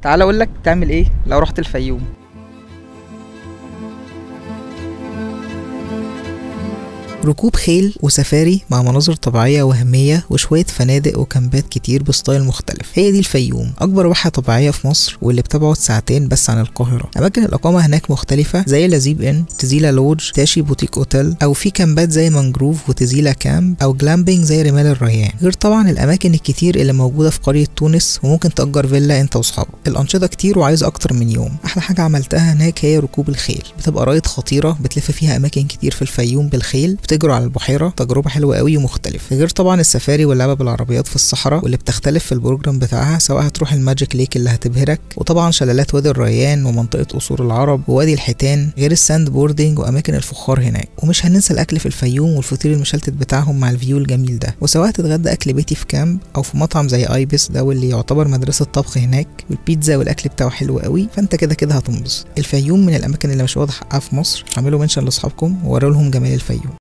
تعال اقول لك تعمل ايه لو رحت الفيوم ركوب خيل وسفاري مع مناظر طبيعية وهمية وشوية فنادق وكامبات كتير بستايل مختلف هي دي الفيوم أكبر واحة طبيعية في مصر واللي بتبعد ساعتين بس عن القاهرة أماكن الإقامة هناك مختلفة زي لذيذ إن تزيلا لودج تاشي بوتيك أوتيل أو في كامبات زي مانجروف وتزيلا كامب أو جلامبينج زي رمال الريان غير طبعا الأماكن الكتير اللي موجودة في قرية تونس وممكن تأجر فيلا أنت وأصحابك الأنشطة كتير وعايز أكتر من يوم أحلى حاجة عملتها هناك هي ركوب الخيل بتبقى رايد خطيرة بتلف فيها أماكن كتير في الفيوم بالخيل بتجروا على البحيرة تجربة حلوة قوي ومختلفة غير طبعا السفاري واللعبة بالعربيات في الصحراء واللي بتختلف في البروجرام بتاعها سواء هتروح الماجيك ليك اللي هتبهرك وطبعا شلالات وادي الريان ومنطقة قصور العرب ووادي الحيتان غير الساند بوردنج وأماكن الفخار هناك ومش هننسى الأكل في الفيوم والفطير المشلتت بتاعهم مع الفيو الجميل ده وسواء تتغدى أكل بيتي في كامب أو في مطعم زي ايبس ده واللي يعتبر مدرسة طبخ هناك والبيتزا والأكل بتاعه حلو قوي فأنت كده كده هتنبسط الفيوم من الأماكن اللي مش واضح حقها في مصر اعملوا منشن لأصحابكم ووروا لهم جمال الفيوم